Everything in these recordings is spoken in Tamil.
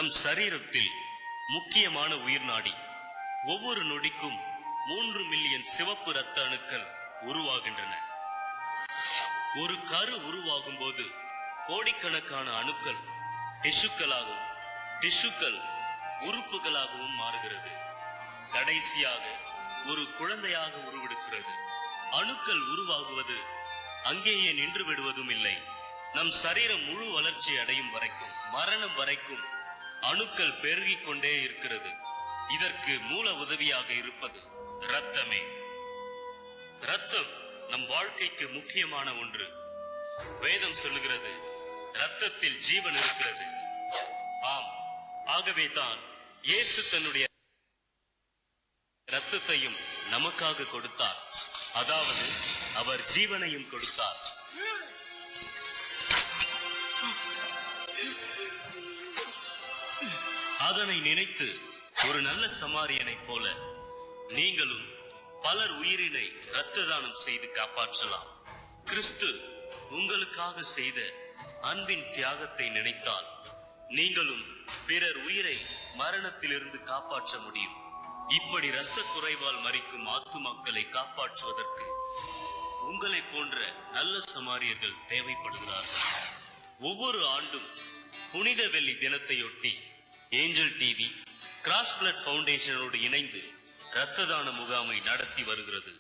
நம் சரீரத்தில் முக்கியமான உயிர் நாடி ஒவ்வொரு நொடிக்கும் மூன்று மில்லியன் சிவப்பு இரத்த அணுக்கள் உருவாகின்றன ஒரு கரு உருவாகும் போது கோடிக்கணக்கான அணுக்கள் டிஷ்யூக்களாகவும் டிஷ்யூக்கள் உறுப்புகளாகவும் மாறுகிறது கடைசியாக ஒரு குழந்தையாக உருவெடுக்கிறது அணுக்கள் உருவாகுவது அங்கேயே நின்று விடுவதும் இல்லை நம் சரீரம் முழு வளர்ச்சி அடையும் வரைக்கும் மரணம் வரைக்கும் அணுக்கள் பெருகிக் கொண்டே இருக்கிறது இதற்கு மூல உதவியாக இருப்பது இரத்தமே இரத்தம் நம் வாழ்க்கைக்கு முக்கியமான ஒன்று வேதம் சொல்லுகிறது இரத்தத்தில் ஜீவன் இருக்கிறது ஆம் ஆகவே தான் இயேசு தன்னுடைய இரத்தத்தையும் நமக்காக கொடுத்தார் அதாவது அவர் ஜீவனையும் கொடுத்தார் அதனை நினைத்து ஒரு நல்ல சமாரியனைப் போல நீங்களும் பலர் உயிரினை இரத்த தானம் செய்து காப்பாற்றலாம் கிறிஸ்து உங்களுக்காக செய்த அன்பின் தியாகத்தை நினைத்தால் நீங்களும் பிறர் உயிரை மரணத்திலிருந்து காப்பாற்ற முடியும் இப்படி இரத்த குறைவால் மறிக்கும் ஆத்துமாக்களை காப்பாற்றுவதற்கு உங்களை போன்ற நல்ல சமாரியர்கள் தேவைப்படுகிறார்கள் ஒவ்வொரு ஆண்டும் புனித வெள்ளி தினத்தையொட்டி ஏஞ்சல் டிவி கிராஸ் பிளட் பவுண்டேஷனோடு இணைந்து இரத்த தான முகாமை நடத்தி வருகிறது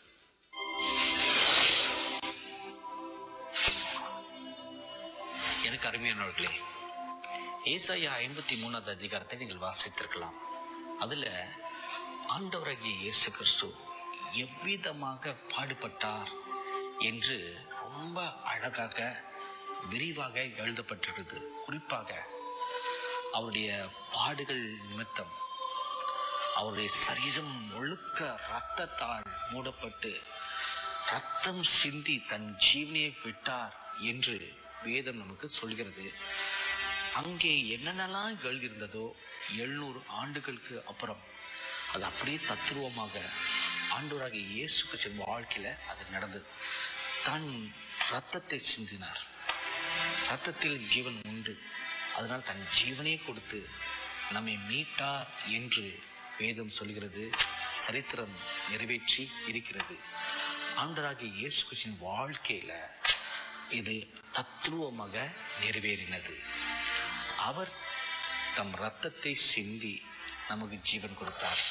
எனக்கு அருமையானவர்களே ஏசாயா ஐம்பத்தி மூணாவது அதிகாரத்தை நீங்கள் வாசித்திருக்கலாம் அதுல ஆண்டவராகிய இயேசு கிறிஸ்து எவ்விதமாக பாடுபட்டார் என்று ரொம்ப அழகாக விரிவாக எழுதப்பட்டிருக்குது குறிப்பாக அவருடைய பாடுகள் நிமித்தம் அவருடைய சரீரம் முழுக்க ரத்தத்தால் மூடப்பட்டு ரத்தம் சிந்தி தன் ஜீவனையை விட்டார் என்று வேதம் நமக்கு சொல்கிறது அங்கே என்னென்னலாம் எழுதியிருந்ததோ எழுநூறு ஆண்டுகளுக்கு அப்புறம் அது அப்படியே தத்துருவமாக ஆண்டவராகிய இயேசு கிறிஸ்துவின் வாழ்க்கையில அது நடந்தது தன் ரத்தத்தை சிந்தினார் ரத்தத்தில் ஜீவன் உண்டு அதனால் தன் ஜீவனே கொடுத்து நம்மை மீட்டார் என்று வேதம் சொல்கிறது சரித்திரம் நிறைவேற்றி இருக்கிறது ஆண்டராகிய இயேசு கிறிஸ்துவின் வாழ்க்கையில இது தத்ரூவமாக நிறைவேறினது அவர் தம் ரத்தத்தை சிந்தி நமக்கு ஜீவன் கொடுத்தார்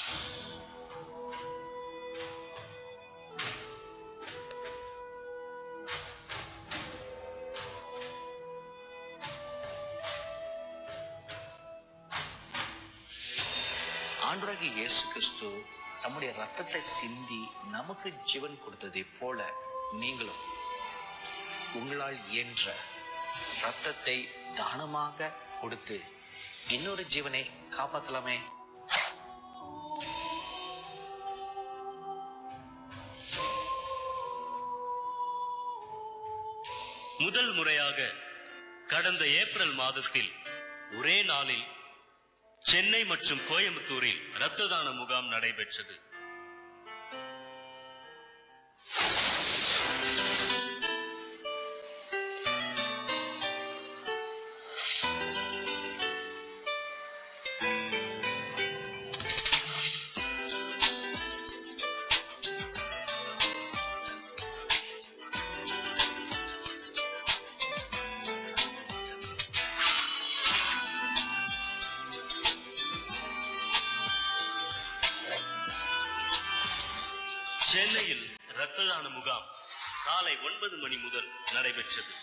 ஆண்டவராகிய இயேசு கிறிஸ்து தம்முடைய ரத்தத்தை சிந்தி நமக்கு ஜீவன் கொடுத்ததை போல நீங்களும் உங்களால் இயன்ற ரத்தத்தை தானமாக கொடுத்து இன்னொரு ஜீவனை காப்பாற்றலாமே முதல் முறையாக கடந்த ஏப்ரல் மாதத்தில் ஒரே நாளில் சென்னை மற்றும் கோயம்புத்தூரில் இரத்த தான முகாம் நடைபெற்றது சென்னையில் இரத்த தான முகாம் காலை ஒன்பது மணி முதல் நடைபெற்றது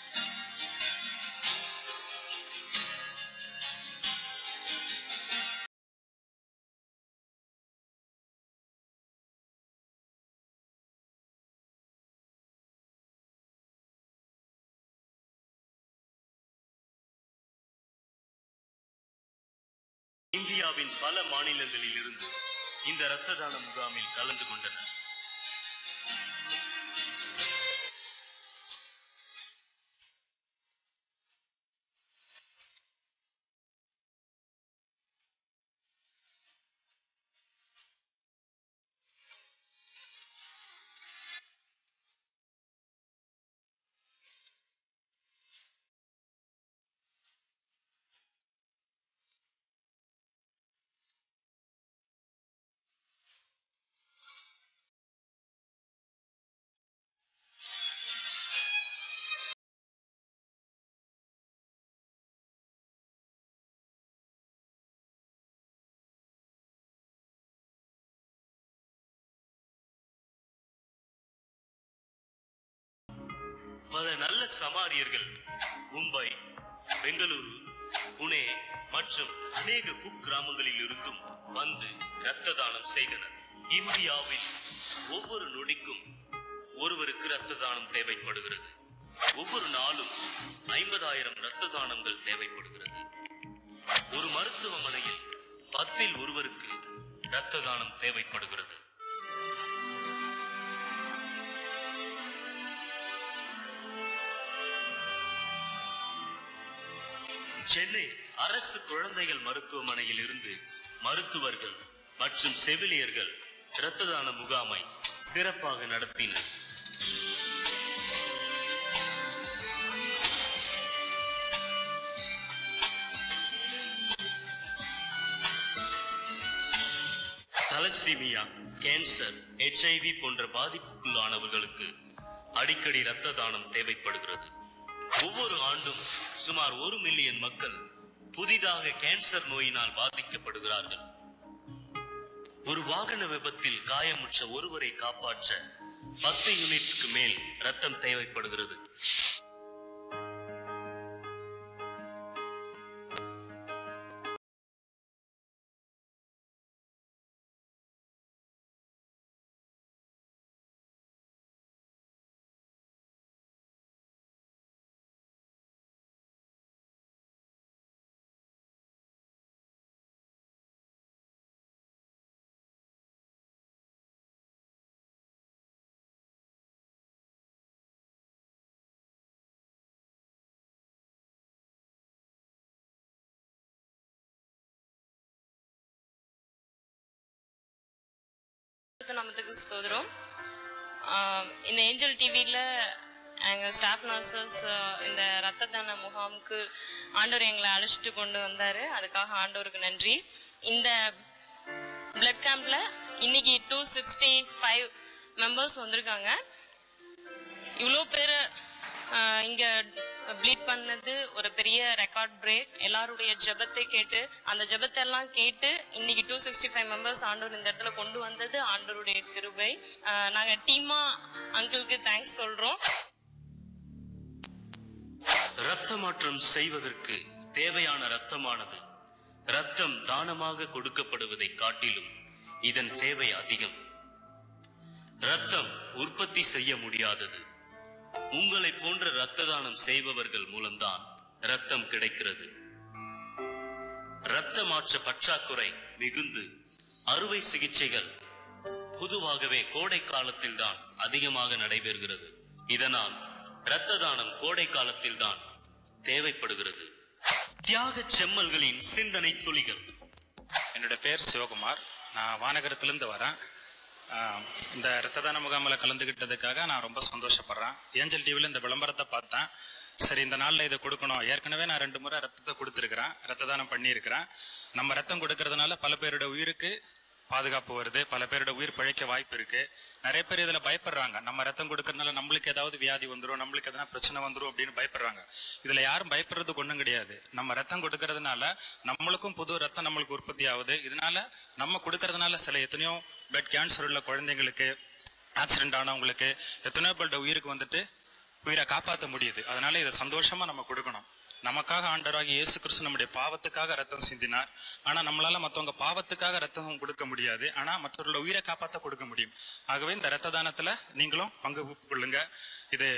இந்தியாவின் பல மாநிலங்களில் இருந்து இந்த இரத்த தான முகாமில் கலந்து கொண்டனர் பல நல்ல சமாரியர்கள் மும்பை பெங்களூரு புனே மற்றும் அநேக குக்கிராமங்களில் இருந்தும் வந்து இரத்த தானம் செய்தனர் இந்தியாவில் ஒவ்வொரு நொடிக்கும் ஒருவருக்கு இரத்த தானம் தேவைப்படுகிறது ஒவ்வொரு நாளும் ஐம்பதாயிரம் இரத்த தானங்கள் தேவைப்படுகிறது ஒரு மருத்துவமனையில் பத்தில் ஒருவருக்கு இரத்த தானம் தேவைப்படுகிறது சென்னை அரசு குழந்தைகள் மருத்துவமனையில் இருந்து மருத்துவர்கள் மற்றும் செவிலியர்கள் இரத்த தான முகாமை சிறப்பாக நடத்தினர் தலசீமியா கேன்சர் ஹெச்ஐவி போன்ற பாதிப்புக்குள்ளானவர்களுக்கு அடிக்கடி இரத்த தானம் தேவைப்படுகிறது ஒவ்வொரு ஆண்டும் சுமார் ஒரு மில்லியன் மக்கள் புதிதாக கேன்சர் நோயினால் பாதிக்கப்படுகிறார்கள் ஒரு வாகன விபத்தில் காயமுற்ற ஒருவரை காப்பாற்ற பத்து யூனிட்டுக்கு மேல் ரத்தம் தேவைப்படுகிறது கர்த்தர் நாமத்துக்கு ஸ்தோத்திரம் ஆஹ் இந்த ஏஞ்சல் டிவில எங்க ஸ்டாஃப் நர்சஸ் இந்த ரத்த தான முகாமுக்கு ஆண்டவர் எங்களை அழைச்சிட்டு கொண்டு வந்தாரு அதுக்காக ஆண்டவருக்கு நன்றி இந்த பிளட் கேம்ப்ல இன்னைக்கு டூ சிக்ஸ்டி ஃபைவ் மெம்பர்ஸ் வந்திருக்காங்க இவ்வளோ பேர் இங்க ப்ளீட் பண்ணது ஒரு பெரிய ரெக்கார்ட் பிரேக் எல்லாருடைய ஜெபத்தை கேட்டு அந்த ஜெபத்தை எல்லாம் கேட்டு இன்னைக்கு டூ சிக்ஸ்டி ஃபைவ் மெம்பர்ஸ் ஆண்டவர் இந்த இடத்துல கொண்டு வந்தது ஆண்டவருடைய கிருபை ஆஹ் நாங்க டீமா அங்கிளுக்கு தேங்க்ஸ் சொல்றோம் இரத்த மாற்றம் செய்வதற்கு தேவையான இரத்தமானது இரத்தம் தானமாக கொடுக்கப்படுவதை காட்டிலும் இதன் தேவை அதிகம் இரத்தம் உற்பத்தி செய்ய முடியாதது உங்களை போன்ற இரத்த தானம் செய்பவர்கள் மூலம்தான் இரத்தம் கிடைக்கிறது இரத்த மாற்ற பற்றாக்குறை மிகுந்து அறுவை சிகிச்சைகள் பொதுவாகவே கோடை காலத்தில் தான் அதிகமாக நடைபெறுகிறது இதனால் இரத்த தானம் கோடை காலத்தில் தான் தேவைப்படுகிறது தியாக செம்மல்களின் சிந்தனை துளிகள் என்னோட பேர் சிவகுமார் நான் வானகரத்திலிருந்து வரேன் ஆஹ் இந்த ரத்த தான முகாமில் கலந்துக்கிட்டதுக்காக நான் ரொம்ப சந்தோஷப்படுறேன் ஏஞ்சல் டிவியில் இந்த விளம்பரத்தை பார்த்தேன் சரி இந்த நாளில் இதை கொடுக்கணும் ஏற்கனவே நான் ரெண்டு முறை ரத்தத்தை கொடுத்துருக்கிறேன் ரத்த தானம் பண்ணியிருக்கிறேன் நம்ம ரத்தம் கொடுக்கறதுனால பல பேரோட உயிருக்கு பாதுகாப்பு வருது பல பேரோட உயிர் பிழைக்க வாய்ப்பு இருக்கு நிறைய பேர் இதுல பயப்படுறாங்க நம்ம ரத்தம் கொடுக்கறதுனால நம்மளுக்கு ஏதாவது வியாதி வந்துரும் நம்மளுக்கு எதனா பிரச்சனை வந்துரும் அப்படின்னு பயப்படுறாங்க இதுல யாரும் பயப்படுறதுக்கு ஒண்ணும் கிடையாது நம்ம ரத்தம் கொடுக்கறதுனால நம்மளுக்கும் புது ரத்தம் நம்மளுக்கு உற்பத்தி ஆகுது இதனால நம்ம கொடுக்கறதுனால சில எத்தனையோ பிளட் கேன்சர் உள்ள குழந்தைங்களுக்கு ஆக்சிடென்ட் ஆனவங்களுக்கு எத்தனையோ பேரோட உயிருக்கு வந்துட்டு உயிரை காப்பாற்ற முடியுது அதனால இதை சந்தோஷமா நம்ம கொடுக்கணும் நமக்காக ஆண்டவராகிய இயேசு கிறிஸ்து நம்முடைய பாவத்துக்காக ரத்தம் சிந்தினார் ஆனா நம்மளால மத்தவங்க பாவத்துக்காக ரத்தம் கொடுக்க முடியாது ஆனா மற்றவர்களோட உயிரை காப்பாத்த கொடுக்க முடியும் ஆகவே இந்த ரத்த தானத்துல நீங்களும் பங்கு கொள்ளுங்க இது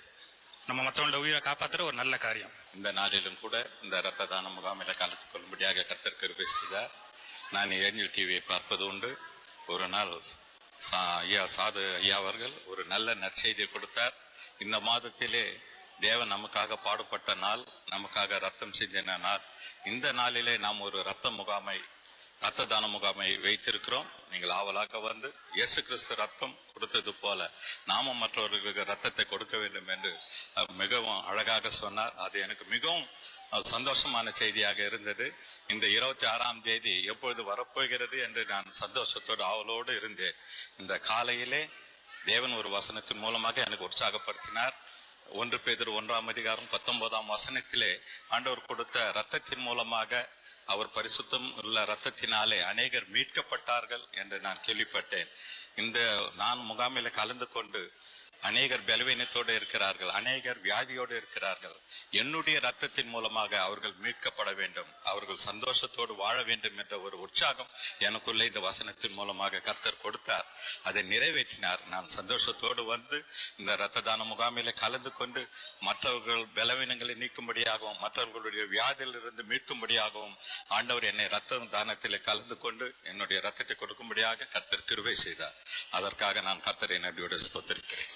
நம்ம மற்றவங்களோட உயிரை காப்பாத்துற ஒரு நல்ல காரியம் இந்த நாளிலும் கூட இந்த இரத்த தான முகாமில கலந்து கொள்ளும்படியாக கர்த்தர் கிருபை செய்தார் நான் ஏஞ்சல் டிவியை பார்ப்பது உண்டு ஒரு நாள் சா- ஐயா சாது ஐயா அவர்கள் ஒரு நல்ல நற்செய்தியை கொடுத்தார் இந்த மாதத்திலே தேவன் நமக்காக பாடுபட்ட நாள் நமக்காக ரத்தம் சிந்தின நாள் இந்த நாளிலே நாம் ஒரு ரத்த முகாமை ரத்த தான முகாமை வைத்திருக்கிறோம் நீங்கள் ஆவலாக வந்து இயேசு கிறிஸ்து ரத்தம் கொடுத்தது போல நாமும் மற்றவர்களுக்கு ரத்தத்தை கொடுக்க வேண்டும் என்று அஹ், மிகவும் அழகாக சொன்னார் அது எனக்கு மிகவும் அஹ், சந்தோஷமான செய்தியாக இருந்தது இந்த இருபத்தி ஆறாம் தேதி எப்பொழுது வரப்போகிறது என்று நான் சந்தோஷத்தோடு ஆவலோடு இருந்தேன் இந்த காலையிலே தேவன் ஒரு வசனத்தின் மூலமாக எனக்கு உற்சாகப்படுத்தினார் ஒன்று பேதர் ஒன்றாம் அதிகாரம் பத்தொன்பதாம் வசனத்திலே ஆண்டவர் கொடுத்த ரத்தத்தின் மூலமாக அவர் பரிசுத்தம் உள்ள ரத்தத்தினாலே அநேகர் மீட்கப்பட்டார்கள் என்று நான் கேள்விப்பட்டேன் இந்த நான் முகாமில கலந்து கொண்டு அநேகர் பலவீனத்தோடு இருக்கிறார்கள் அநேகர் வியாதியோடு இருக்கிறார்கள் என்னுடைய ரத்தத்தின் மூலமாக அவர்கள் மீட்கப்பட வேண்டும் அவர்கள் சந்தோஷத்தோடு வாழ வேண்டும் என்ற ஒரு உற்சாகம் எனக்குள்ளே இந்த வசனத்தின் மூலமாக கர்த்தர் கொடுத்தார் அதை நிறைவேற்றினார் நான் சந்தோஷத்தோடு வந்து இந்த இரத்த தான முகாமிலே கலந்து கொண்டு மற்றவர்கள் பலவீனங்களை நீக்கும்படியாகவும் மற்றவர்களுடைய வியாதியிலிருந்து மீட்கும்படியாகவும் ஆண்டவர் என்னை ரத்த தானத்திலே கலந்து கொண்டு என்னுடைய ரத்தத்தை கொடுக்கும்படியாக கர்த்தர் கிருபை செய்தார் அதற்காக நான் கர்த்தரை நன்றியோடு ஸ்தோத்திருக்கிறேன்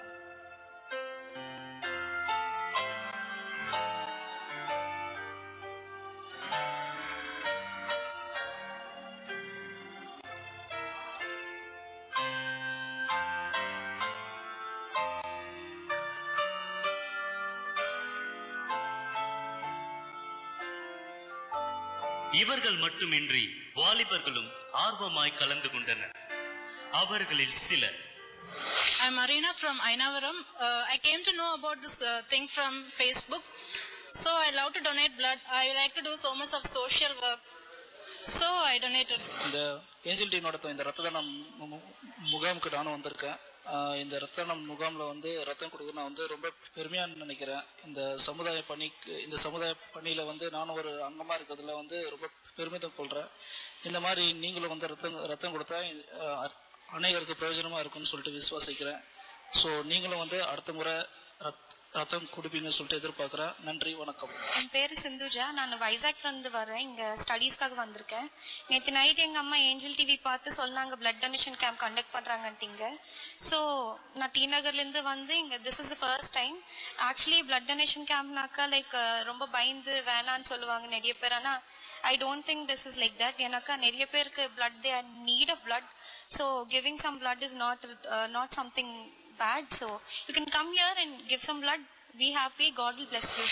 இவர்கள் மட்டுமின்றி வாலிபர்களும் ஆர்வமாய் கலந்து கொண்டனர் அவர்களில் சிலர் I'm Arina from Ainavaram. Uh, I came to know about this uh, thing from Facebook. So I love to donate blood. I like to do so much of social work. So I donated. இந்த ஏஞ்சல் டீம் நடத்தும் இந்த ரத்த தானம் மு- மு- முகாமுக்கு நானும் வந்திருக்கேன் ஆஹ் இந்த ரத்த தானம் முகாம்ல வந்து ரத்தம் கொடுக்க நான் வந்து ரொம்ப பெருமையா நினைக்கிறேன் இந்த சமுதாய பணிக்கு இந்த சமுதாய பணியில வந்து நானும் ஒரு அங்கமா இருக்கிறதுல வந்து ரொம்ப பெருமிதம் கொள்றேன் இந்த மாதிரி நீங்களும் வந்து ரத்தம் ரத்தம் கொடுத்தா ஆஹ் அநேகருக்கு பிரயோஜனமா இருக்கும்னு சொல்லிட்டு விசுவாசிக்கிறேன் ஸோ நீங்களும் வந்து அடுத்த முறை ரத்- ரத்தம் கொடுப்பீங்கன்னு சொல்லிட்டு எதிர்பார்க்கிறேன் நன்றி வணக்கம் என் பேரு சிந்துஜா நான் வைசாக்ல இருந்து வரேன் இங்க ஸ்டடீஸ்க்காக வந்திருக்கேன் நேத்து நைட் எங்க அம்மா ஏஞ்சல் டிவி பார்த்து சொன்னாங்க பிளட் டொனேஷன் கேம்ப் கண்டக்ட் பண்றாங்கன்ட்டீங்க ஸோ நான் டி நகர்ல இருந்து வந்து இங்க this is the first time actually பிளட் டொனேஷன் கேம்ப்னாக்கா லைக் ரொம்ப பயந்து வேணான்னு சொல்லுவாங்க நிறைய பேர் ஆனா I don't think this is like that ஏன்னாக்கா நிறைய பேருக்கு blood they are need of blood so giving some blood is not not something bad so you can come here and give some blood be happy god will bless you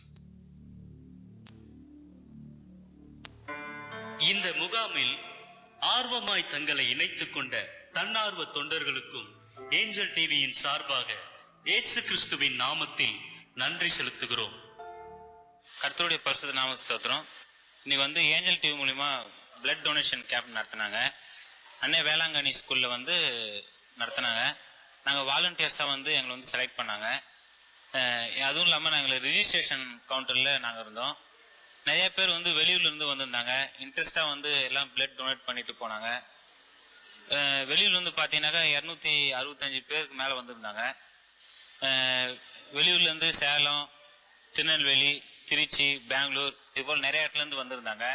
இந்த முகாமில் ஆர்வமாய் தங்களை இணைத்துக் கொண்ட தன்னார்வ தொண்டர்களுக்கும் ஏஞ்சல் டிவியின் சார்பாக இயேசு கிறிஸ்துவின் நாமத்தில் நன்றி செலுத்துகிறோம் கர்த்தருடைய பரிசுத்த நாம ஸ்தோத்திரம் இன்னைக்கு வந்து ஏஞ்சல் டிவி மூலியமா பிளட் டொனேஷன் கேம்ப் நடத்தினாங்க அன்னை வேளாங்கண்ணி ஸ்கூல்ல வந்து நடத்தினாங்க நாங்க வாலண்டியர்ஸா வந்து எங்களை வந்து செலக்ட் பண்ணாங்க அஹ் அதுவும் இல்லாம நாங்க ரிஜிஸ்ட்ரேஷன் கவுண்டர்ல நாங்க இருந்தோம் நிறைய பேர் வந்து வெளியூர்ல இருந்து வந்திருந்தாங்க இன்ட்ரெஸ்டா வந்து எல்லாம் பிளட் டொனேட் பண்ணிட்டு போனாங்க அஹ் வெளியூர்ல இருந்து பாத்தீங்கன்னாக்கா இருநூத்தி அறுபத்தஞ்சு பேருக்கு மேல வந்திருந்தாங்க அஹ் வெளியூர்ல இருந்து சேலம் திருநெல்வேலி திருச்சி பெங்களூர் இது போல நிறைய இடத்துல இருந்து வந்திருந்தாங்க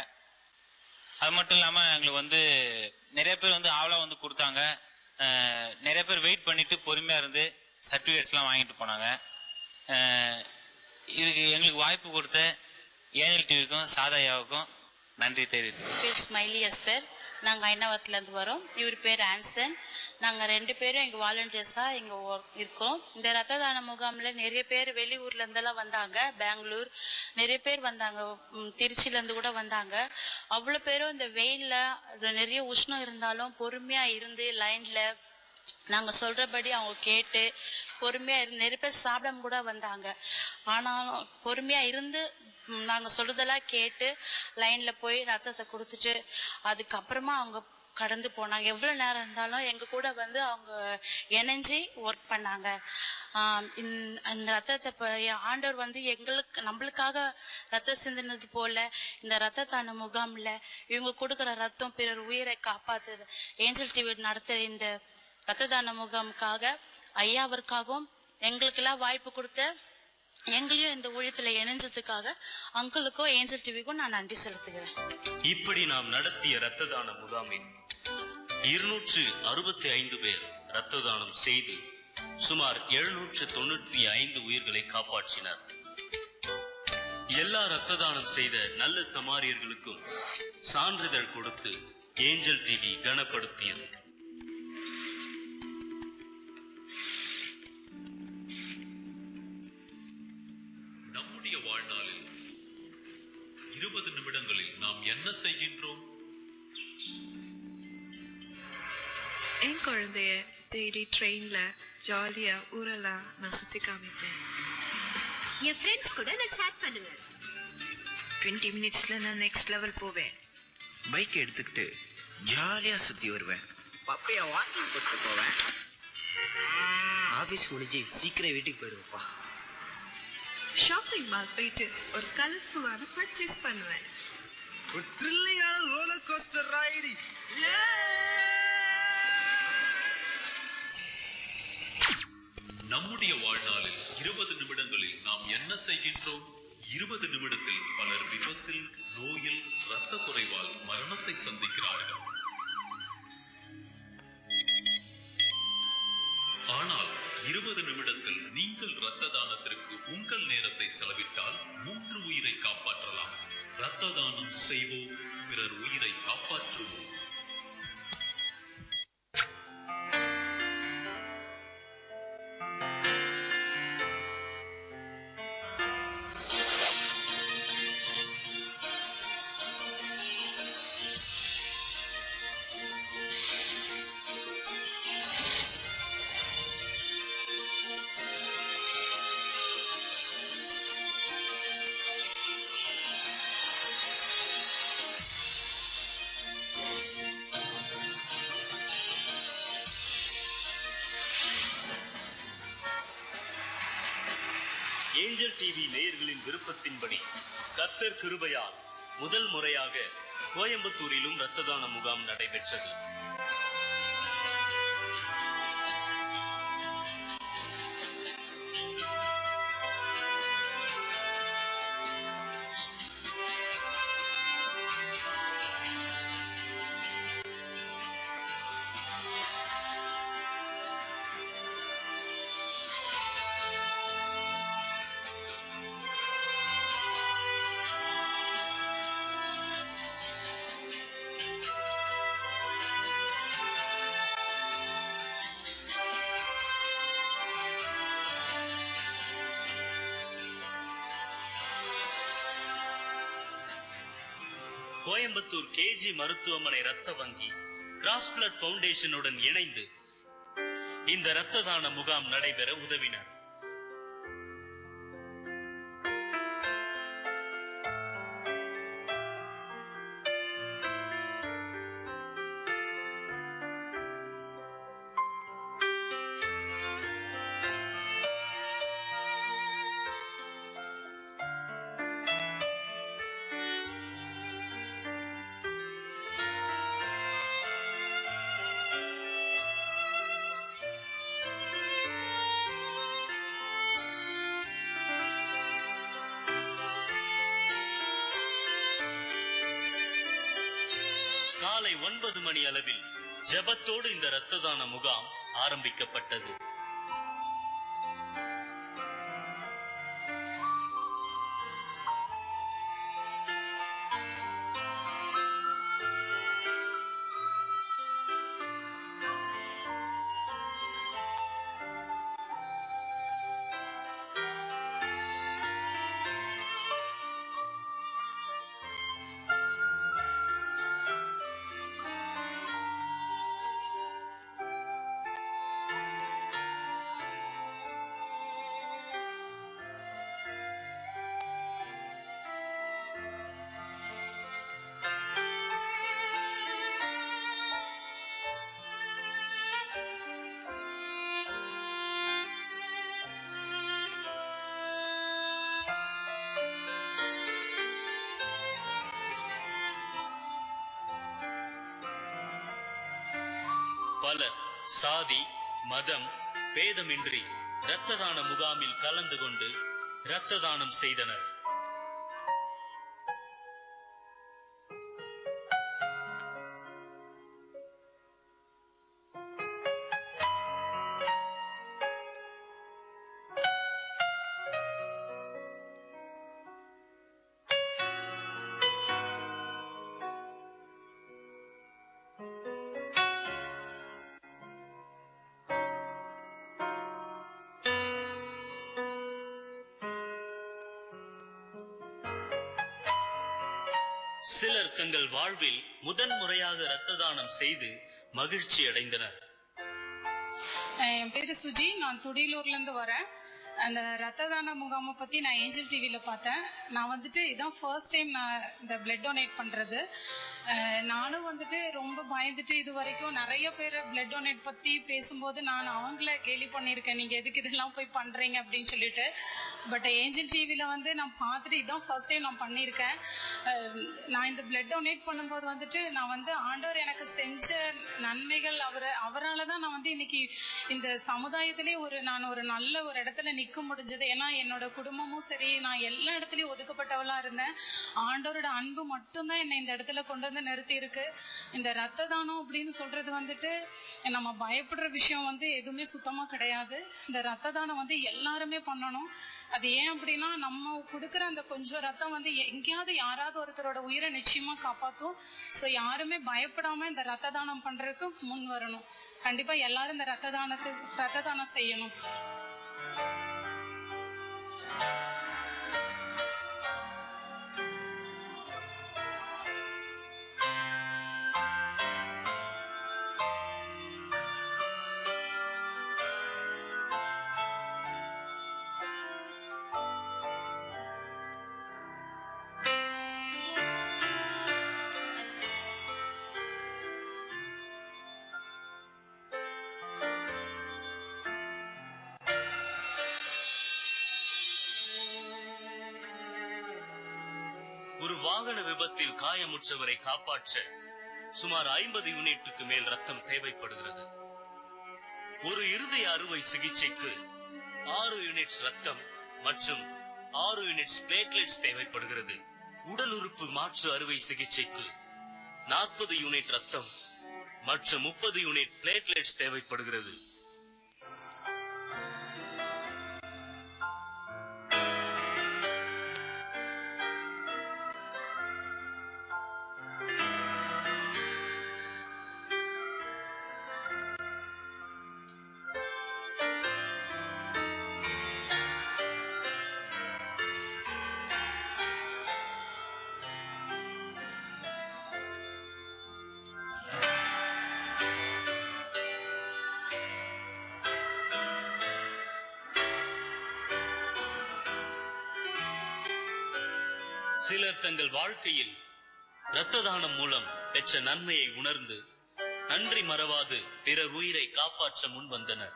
அது மட்டும் இல்லாம எங்களுக்கு வந்து நிறைய பேர் வந்து ஆவலா வந்து கொடுத்தாங்க அஹ் நிறைய பேர் வெயிட் பண்ணிட்டு பொறுமையா இருந்து சர்டிபிகேட்ஸ் எல்லாம் வாங்கிட்டு போனாங்க அஹ் இதுக்கு எங்களுக்கு வாய்ப்பு கொடுத்த ஏஞ்சல் டிவிக்கும் சாதாயாவுக்கும் நன்றி தெரிவித்து பேர் ஸ்மைலி எஸ்தர் நாங்க ஐநாவரத்துல இருந்து வரோம் இவர் பேர் ஆன்சன் நாங்க ரெண்டு பேரும் எங்க வாலண்டியர்ஸா இங்க work- இருக்கோம் இந்த ரத்த தான முகாம்ல நிறைய பேர் வெளியூர்ல இருந்தெல்லாம் வந்தாங்க பெங்களூர் நிறைய பேர் வந்தாங்க ம், திருச்சில இருந்து கூட வந்தாங்க அவ்வளவு பேரும் இந்த வெயில்ல நிறைய உஷ்ணம் இருந்தாலும் பொறுமையா இருந்து லைன்ல நாங்க சொல்றபடி அவங்க கேட்டு பொறுமையா இருந்து நிறைய பேர் சாப்பிடாம கூட வந்தாங்க ஆனாலும் பொறுமையா இருந்து ம், நாங்க சொல்றதெல்லாம் கேட்டு லைன்ல போய் ரத்தத்தை கொடுத்துட்டு அதுக்கப்புறமா அவங்க கடந்து போனாங்க எவ்வளவு நேரம் இருந்தாலும் எங்க கூட வந்து அவங்க இணைஞ்சு ஒர்க் பண்ணாங்க ஆஹ் இந்த- அந்த ரத்தத்தை ப- ஆண்டவர் வந்து எங்களுக்கு நம்மளுக்காக ரத்தம் சிந்தினது போல இந்த ரத்த தான முகாம்ல இவங்க கொடுக்கிற ரத்தம் பிறர் உயிரை காப்பாத்துது ஏஞ்சல் டிவி நடத்துற இந்த ரத்த தான முகாமுக்காக ஐயாவிற்காகவும் எங்களுக்கெல்லாம் வாய்ப்பு கொடுத்த எங்களையும் இந்த ஊழியத்துல இணைஞ்சதுக்காக அங்கிளுக்கும் ஏஞ்சல் டிவிக்கும் நான் நன்றி செலுத்துகிறேன் இப்படி நாம் நடத்திய இரத்த தான முகாமில் இருநூற்று அறுபத்தி ஐந்து பேர் இரத்த தானம் செய்து சுமார் எழுநூற்று தொண்ணூற்றி ஐந்து உயிர்களை காப்பாற்றினர் எல்லா இரத்த தானம் செய்த நல்ல சமாரியர்களுக்கும் சான்றிதழ் கொடுத்து ஏஞ்சல் டிவி கனப்படுத்தியது நம்முடைய வாழ்நாளில் இருபது நிமிடங்களில் நாம் என்ன செய்கின்றோம் என் குழந்தைய டெய்லி ட்ரெயின்ல ஜாலியா ஊரெல்லாம் நான் சுத்தி காமிப்பேன் என் ஃப்ரெண்ட்ஸ் கூட நான் சாட் பண்ணுவேன் டுவெண்ட்டி மினிட்ஸ்ல நான் நெக்ஸ்ட் லெவல் போவேன் பைக் எடுத்துக்கிட்டு ஜாலியா சுத்தி வருவேன் பப்பைய வாக்கிங் போட்டு போவேன் ஆபீஸ் முடிஞ்சு சீக்கிரம் வீட்டுக்கு போயிடுவோம்ப்பா ஷாப்பிங் மால் போயிட்டு ஒரு கலர்ஃபுல்லான பர்ச்சேஸ் பண்ணுவேன் ஒரு த்ரில்லிங்கான ரோலர் கோஸ்டர் ரைடு நம்முடைய வாழ்நாளில் இருபது நிமிடங்களில் நாம் என்ன செய்கின்றோம் இருபது நிமிடத்தில் பலர் விபத்தில் நோயில் இரத்த குறைவால் மரணத்தை சந்திக்கிறார்கள் ஆனால் இருபது நிமிடத்தில் நீங்கள் இரத்த தானத்திற்கு உங்கள் நேரத்தை செலவிட்டால் மூன்று உயிரை காப்பாற்றலாம் இரத்த தானம் செய்வோம் பிறர் உயிரை காப்பாற்றுவோம் ஏஞ்சல் டிவி நேயர்களின் விருப்பத்தின்படி கர்த்தர் கிருபையால் முதல் முறையாக கோயம்புத்தூரிலும் இரத்த தான முகாம் நடைபெற்றது கோயம்புத்தூர் கேஜி மருத்துவமனை இரத்த வங்கி கிராஸ் பிளட் பவுண்டேஷனுடன் இணைந்து இந்த இரத்த தான முகாம் நடைபெற உதவினர் காலை ஒன்பது மணி அளவில் ஜெபத்தோடு இந்த இரத்த தான முகாம் ஆரம்பிக்கப்பட்டது பலர் சாதி மதம் பேதமின்றி இரத்த தான முகாமில் கலந்து கொண்டு இரத்த தானம் செய்தனர் சிலர் தங்கள் வாழ்வில் முதன் முறையாக இரத்த தானம் செய்து மகிழ்ச்சி அடைந்தனர் என் பேரு சுஜி நான் துடியலூர்ல இருந்து வரேன் அந்த ரத்த தான முகாமை பத்தி நான் ஏஞ்சல் டிவில பார்த்தேன் நான் வந்துட்டு இதான் ஃபர்ஸ்ட் டைம் நான் இந்த பிளட் டொனேட் பண்றது அஹ் நானும் வந்துட்டு ரொம்ப பயந்துட்டு இது வரைக்கும் நிறைய பேர் பிளட் டொனேட் பத்தி பேசும்போது நான் அவங்கள கேலி பண்ணியிருக்கேன் நீங்க எதுக்கு இதெல்லாம் போய் பண்றீங்க அப்படின்னு சொல்லிட்டு பட் ஏஞ்சல் டிவில வந்து நான் பார்த்துட்டு இதான் ஃபர்ஸ்ட் டைம் நான் பண்ணியிருக்கேன் அஹ் நான் இந்த பிளட் டொனேட் பண்ணும்போது வந்துட்டு நான் வந்து ஆண்டவர் எனக்கு செஞ்ச நன்மைகள் அவர் அவரால தான் நான் வந்து இன்னைக்கு இந்த சமுதாயத்திலே ஒரு நான் ஒரு நல்ல ஒரு இடத்துல நிக்க முடிஞ்சது ஏன்னா என்னோட குடும்பமும் சரி நான் எல்லா இடத்துலயும் ஒதுக்கப்பட்டவளா இருந்தேன் ஆண்டவரோட அன்பு மட்டும்தான் என்னை இந்த இடத்துல கொண்டு வந்து நிறுத்தி இருக்கு இந்த ரத்த தானம் அப்படின்னு சொல்றது வந்துட்டு நம்ம பயப்படுற விஷயம் வந்து எதுவுமே சுத்தமா கிடையாது இந்த ரத்த தானம் வந்து எல்லாருமே பண்ணணும் அது ஏன் அப்படின்னா நம்ம கொடுக்குற அந்த கொஞ்சம் ரத்தம் வந்து எங்கேயாவது யாராவது ஒருத்தரோட உயிரை நிச்சயமா காப்பாத்தும் சோ யாருமே பயப்படாம இந்த ரத்த தானம் பண்றதுக்கு முன் வரணும் கண்டிப்பா எல்லாரும் இந்த ரத்த தானத்துக்கு ரத்த தானம் செய்யணும் ஒரு வாகன விபத்தில் காயமுற்றவரை காப்பாற்ற சுமார் ஐம்பது யூனிட்டுக்கு மேல் ரத்தம் தேவைப்படுகிறது ஒரு இருதய அறுவை சிகிச்சைக்கு ஆறு யூனிட்ஸ் ரத்தம் மற்றும் ஆறு யூனிட்ஸ் பிளேட்லெட்ஸ் தேவைப்படுகிறது உடல் உறுப்பு மாற்று அறுவை சிகிச்சைக்கு நாற்பது யூனிட் ரத்தம் மற்றும் முப்பது யூனிட் பிளேட்லெட்ஸ் தேவைப்படுகிறது சிலர் தங்கள் வாழ்க்கையில் இரத்த தானம் மூலம் பெற்ற நன்மையை உணர்ந்து நன்றி மறவாது பிறர் உயிரை காப்பாற்ற முன் வந்தனர்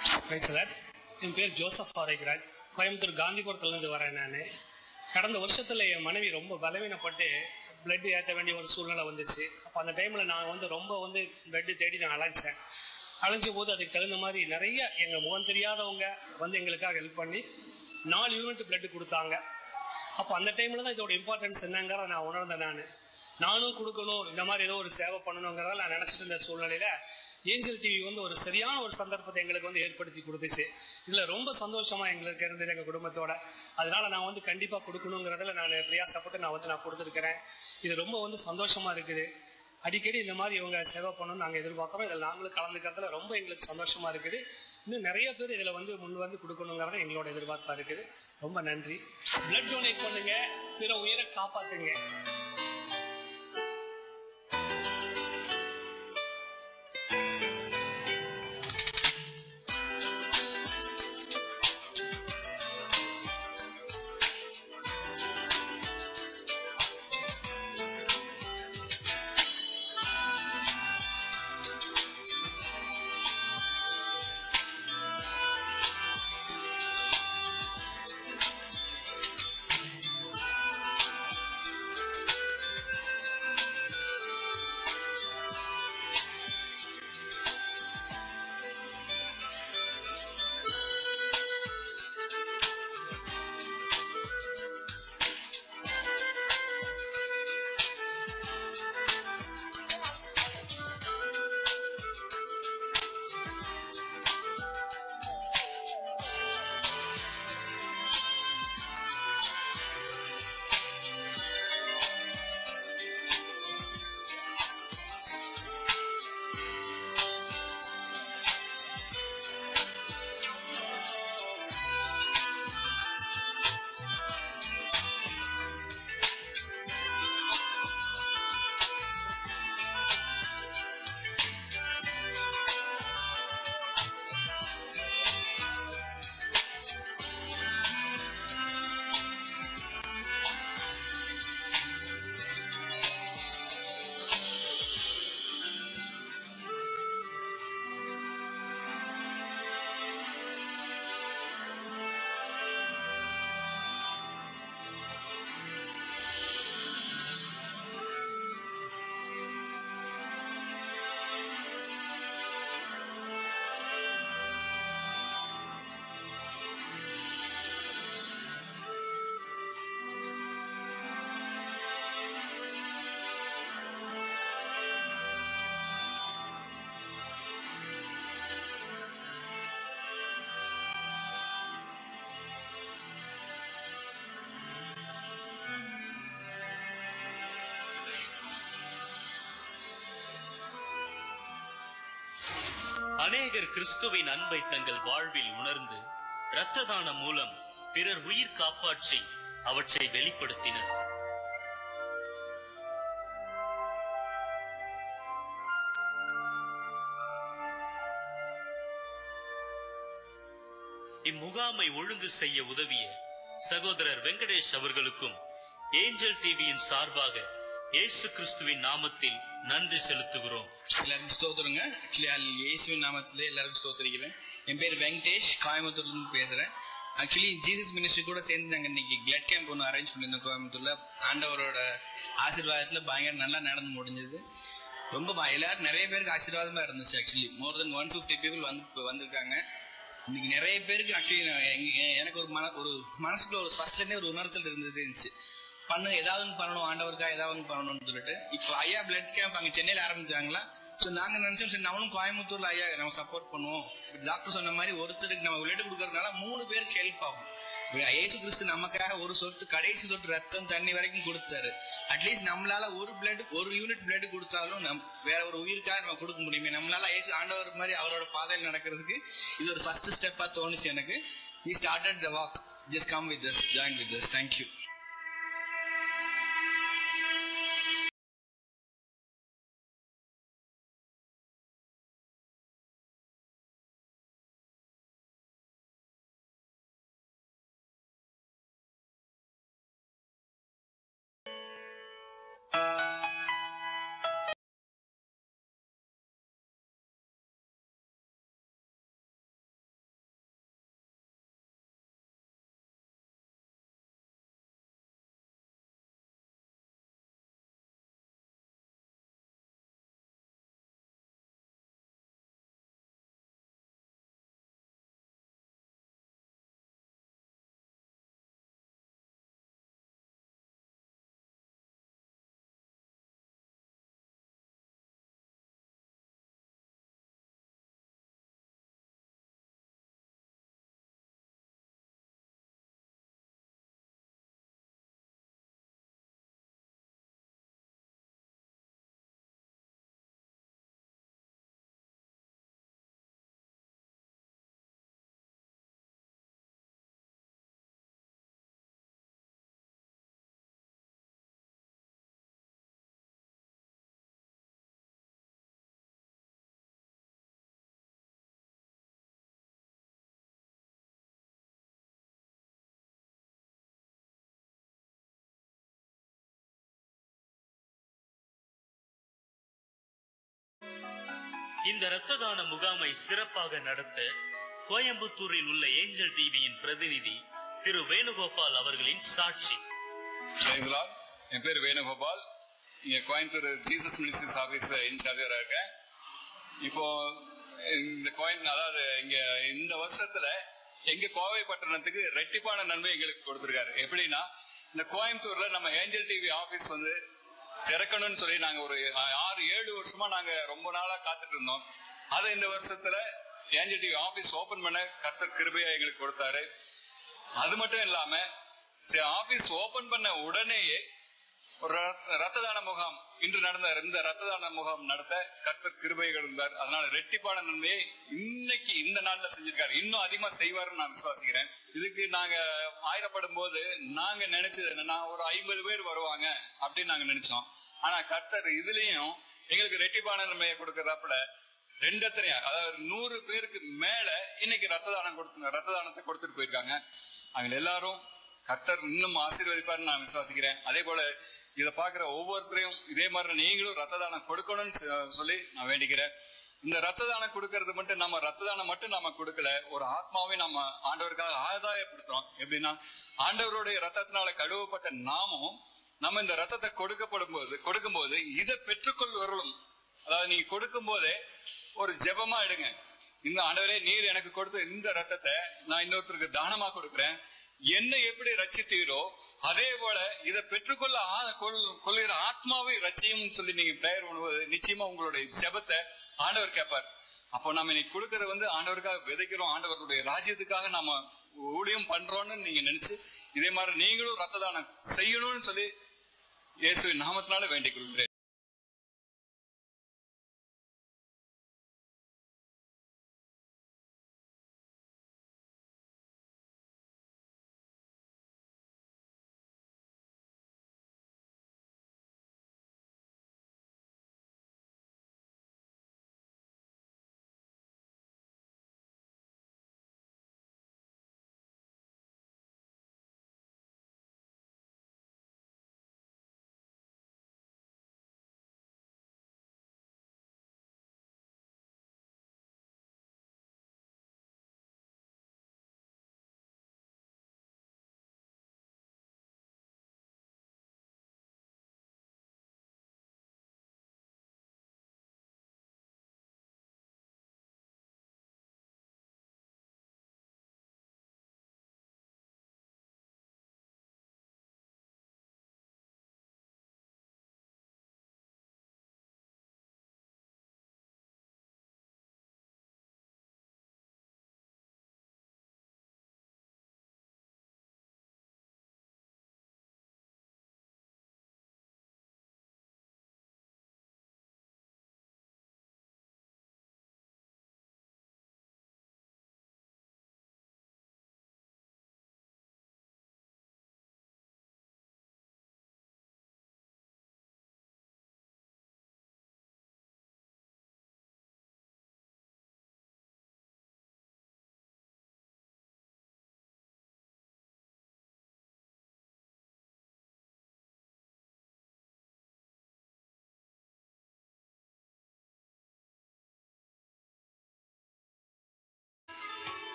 சார் என் பேர் ஜோசப் ஆரோக்கியராஜ் கோயம்புத்தூர் காந்திபுரத்துல இருந்து வரேன் நான் கடந்த வருஷத்துல என் மனைவி ரொம்ப பலவீனப்பட்டு பிளட் ஏற்ற வேண்டிய ஒரு சூழ்நிலை வந்துச்சு அப்போ அந்த டைம்ல நான் வந்து ரொம்ப வந்து பிளட் தேடி நான் அலைஞ்சேன் அலைஞ்ச போது அதுக்கு தகுந்த மாதிரி நிறைய எங்க முகம் தெரியாதவங்க வந்து எங்களுக்காக ஹெல்ப் பண்ணி நாலு யூனிட் பிளட் கொடுத்தாங்க அப்போ அந்த டைம்ல தான் இதோட இம்பார்ட்டன்ஸ் என்னங்கிறத நான் உணர்ந்தேன் நான் நானும் கொடுக்கணும் இந்த மாதிரி ஏதோ ஒரு சேவை பண்ணணுங்கிறத நான் நினைச்சிட்டு இருந்த சூழ்நிலையில ஏஞ்சல் டிவி வந்து ஒரு சரியான ஒரு சந்தர்ப்பத்தை எங்களுக்கு வந்து ஏற்படுத்தி கொடுத்துச்சு இதுல ரொம்ப சந்தோஷமா எங்களுக்கு இருந்தது எங்க குடும்பத்தோட அதனால நான் வந்து கண்டிப்பா கொடுக்கணுங்கிறதுல நான் பிரயாசப்பட்டு நான் வந்து நான் கொடுத்துருக்கிறேன் இது ரொம்ப வந்து சந்தோஷமா இருக்குது அடிக்கடி இந்த மாதிரி இவங்க சேவை பண்ணணும்னு நாங்க எதிர்பார்க்கிறோம் இதில் நாங்களும் கலந்துக்கிறதுல ரொம்ப எங்களுக்கு சந்தோஷமா இருக்குது இன்னும் நிறைய பேர் இதுல வந்து முன் வந்து கொடுக்கணுங்கிறத எங்களோட எதிர்பார்ப்பா இருக்குது ரொம்ப நன்றி பிளட் டொனேட் பண்ணுங்க பிற உயிரை காப்பாத்துங்க Thank அநேகர் கிறிஸ்துவின் அன்பை தங்கள் வாழ்வில் உணர்ந்து இரத்த தானம் மூலம் பிறர் உயிர் காப்பாற்றி அவற்றை வெளிப்படுத்தினர் இம்முகாமை ஒழுங்கு செய்ய உதவிய சகோதரர் வெங்கடேஷ் அவர்களுக்கும் ஏஞ்சல் டிவியின் சார்பாக இயேசு கிறிஸ்துவின் நாமத்தில் நன்றி செலுத்துகிறோம் எல்லாருக்கும் ஸ்தோத்திரங்க ஆக்சுவலி இயேசுவின் நாமத்துல எல்லாருக்கும் ஸ்தோத்திரிக்கிறேன் என் பேர் வெங்கடேஷ் கோயம்புத்தூர்ல இருந்து பேசுறேன் ஆக்சுவலி ஜீசஸ் மினிஸ்ட்ரி கூட சேர்ந்து நாங்க இன்னைக்கு பிளட் கேம்ப் ஒன்று அரேஞ்ச் பண்ணியிருந்தோம் கோயம்புத்தூர்ல ஆண்டவரோட ஆசீர்வாதத்துல பயங்கர நல்லா நடந்து முடிஞ்சது ரொம்ப ப- எல்லாரும் நிறைய பேருக்கு ஆசீர்வாதமா இருந்துச்சு actually more then one fifty people வந்து இப்ப வந்திருக்காங்க இன்னைக்கு நிறைய பேருக்கு ஆக்சுவலி எனக்கு ஒரு மன ஒரு மனசுக்குள்ள ஒரு ஃபர்ஸ்ட்ல இருந்தே ஒரு உணர்த்தல் இருந்துட்டு இருந்துச்சு பண்ணு ஏதாவது ஒன்று பண்ணணும் ஆண்டவருக்கா ஏதாவது ஒன்று பண்ணணும்னு சொல்லிட்டு இப்போ ஐயா பிளட் கேம்ப் அங்க சென்னையில ஆரம்பிச்சாங்களா ஸோ நாங்க நினைச்சோம் சரி நம்மளும் கோயம்புத்தூர்ல ஐயா நம்ம சப்போர்ட் பண்ணுவோம் டாக்டர் சொன்ன மாதிரி ஒருத்தருக்கு நம்ம பிளட் கொடுக்கறதுனால மூணு பேருக்கு ஹெல்ப் ஆகும் இப்ப இயேசு கிறிஸ்து நமக்காக ஒரு சொட்டு கடைசி சொட்டு ரத்தம் தண்ணி வரைக்கும் கொடுத்தாரு அட்லீஸ்ட் நம்மளால ஒரு பிளட் ஒரு யூனிட் பிளட் கொடுத்தாலும் நம் வேற ஒரு உயிருக்காக நம்ம கொடுக்க முடியுமே நம்மளால இயேசு ஆண்டவர் மாதிரி அவரோட பாதையில் நடக்கிறதுக்கு இது ஒரு ஃபர்ஸ்ட் ஸ்டெப்பா தோணுச்சு எனக்கு we started the walk just come with us join with us thank you இந்த இரத்த தான முகாமை சிறப்பாக நடத்த கோயம்புத்தூரில் உள்ள ஏஞ்சல் டிவியின் பிரதிநிதி திரு வேணுகோபால் அவர்களின் சாட்சி Praise the Lord. என் பேர் வேணுகோபால் இங்க கோயம்புத்தூர் ஜீசஸ் மினிஸ்ட்ரிஸ் ஆபீஸ் இன்சார்ஜரா இருக்கேன் இப்போ இந்த கோயம் அதாவது இங்க இந்த வருஷத்துல எங்க கோவை பட்டணத்துக்கு ரெட்டிப்பான நன்மை எங்களுக்கு கொடுத்திருக்காரு எப்படின்னா இந்த கோயம்புத்தூர்ல நம்ம ஏஞ்சல் டிவி ஆபீஸ் வந்து திறக்கணும்னு சொல்லி நாங்க ஒரு ஆறு ஏழு வருஷமா நாங்க ரொம்ப நாளா காத்துட்டு இருந்தோம் அதை இந்த வருஷத்துல ஏஞ்சல் டிவி ஆபீஸ் ஓபன் பண்ண கர்த்தர் கிருபையா எங்களுக்கு கொடுத்தாரு அது மட்டும் இல்லாம ஆபீஸ் ஓபன் பண்ண உடனேயே ஒரு ரத்த- ரத்த தான முகாம் இன்று நடந்த இந்த ரத்த தான முகாம் நடத்த கர்த்தர் கிருபைகள் இருந்தார் அதனால ரெட்டிப்பான நன்மையை இன்னைக்கு இந்த நாள்ல செஞ்சிருக்காரு இன்னும் அதிகமா செய்வாருன்னு நான் விசுவாசிக்கிறேன் இதுக்கு நாங்க ஆயிரப்படும் போது நாங்க நினைச்சது என்னன்னா ஒரு ஐம்பது பேர் வருவாங்க அப்படின்னு நாங்க நினைச்சோம் ஆனா கர்த்தர் இதுலயும் எங்களுக்கு ரெட்டிப்பான நன்மையை கொடுக்கறதாப்புல ரெண்டத்தனையா அதாவது நூறு பேருக்கு மேல இன்னைக்கு ரத்த தானம் கொடுத்து ரத்த தானத்தை கொடுத்துட்டு போயிருக்காங்க அவங்க எல்லாரும் கர்த்தர் இன்னும் ஆசீர்வதிப்பார்னு நான் விசுவாசிக்கிறேன் அதே போல இத பாக்குற ஒவ்வொருத்தரையும் இதே மாதிரி நீங்களும் ரத்த தானம் கொடுக்கணும்னு சொ- சொல்லி நான் வேண்டிக்கிறேன் இந்த ரத்த தானம் கொடுக்கறது மட்டும் நம்ம ரத்த தானம் மட்டும் நம்ம கொடுக்கல ஒரு ஆத்மாவை நம்ம ஆண்டவருக்காக ஆதாயப்படுத்துறோம் எப்படின்னா ஆண்டவருடைய ரத்தத்தினால கழுவப்பட்ட நாமும் நம்ம இந்த ரத்தத்தை கொடுக்கப்படும் போது கொடுக்கும்போது இதை பெற்றுக்கொள்வர்களும் அதாவது நீங்க கொடுக்கும் போதே ஒரு ஜெபமா எடுங்க இந்த ஆண்டவரே நீர் எனக்கு கொடுத்த இந்த ரத்தத்தை நான் இன்னொருத்தருக்கு தானமா கொடுக்கிறேன் என்னை எப்படி ரச்சித்தீரோ அதே போல இதை பெற்றுக்கொள்ள ஆ- கொள்- கொள்கிற ஆத்மாவை ரச்சியும் சொல்லி நீங்க பிரேயர் பண்ணும்போது நிச்சயமா உங்களுடைய ஜெபத்தை ஆண்டவர் கேட்பார் அப்போ நம்ம இன்னைக்கு கொடுக்கறது வந்து ஆண்டவருக்காக விதைக்கிறோம் ஆண்டவருடைய ராஜ்யத்துக்காக நாம ஊழியம் பண்றோம்னு நீங்க நினைச்சு இதே மாதிரி நீங்களும் ரத்த தானம் செய்யணும்னு சொல்லி இயேசுவின் நாமத்தினால வேண்டிக் கொள்கிறேன்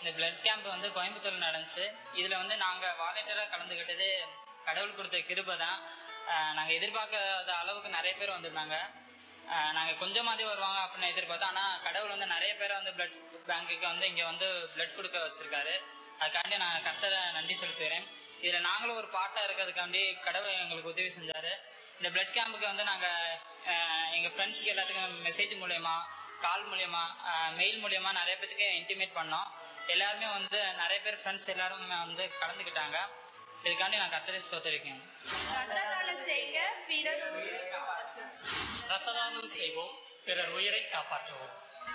இந்த பிளட் கேம்ப் வந்து கோயம்புத்தூர்ல நடந்துச்சு இதுல வந்து நாங்க வாலண்டியரா கலந்துக்கிட்டது கடவுள் கொடுத்த கிருபை தான் ஆஹ் நாங்க எதிர்பார்க்காத அளவுக்கு நிறைய பேர் வந்திருந்தாங்க ஆஹ் நாங்க கொஞ்சமாதே வருவாங்க அப்படின்னு எதிர்பார்த்தோம் ஆனா கடவுள் வந்து நிறைய பேரை வந்து பிளட் பேங்க்குக்கு வந்து இங்க வந்து பிளட் கொடுக்க வச்சிருக்காரு அதுக்காண்டி நான் கர்த்தரை நன்றி செலுத்துகிறேன் இதுல நாங்களும் ஒரு பாட்டா இருக்கிறதுக்காண்டி கடவுள் எங்களுக்கு உதவி செஞ்சாரு இந்த பிளட் கேம்புக்கு வந்து நாங்க ஆஹ் எங்க ஃப்ரெண்ட்ஸ்க்கு எல்லாத்துக்கும் மெசேஜ் மூலயமா கால் மூலியமா மெயில் மூலியமா நிறைய பேத்துக்கு இன்டிமேட் பண்ணோம் எல்லாருமே வந்து நிறைய பேர் ஃப்ரெண்ட்ஸ் எல்லாரும் வந்து கலந்துக்கிட்டாங்க இதுக்காண்டி நான் கத்தரை ஸ்தோத்திரிக்கேன் ரத்த தானம் செய்வோம் பிறர் உயிரை காப்பாற்றுவோம்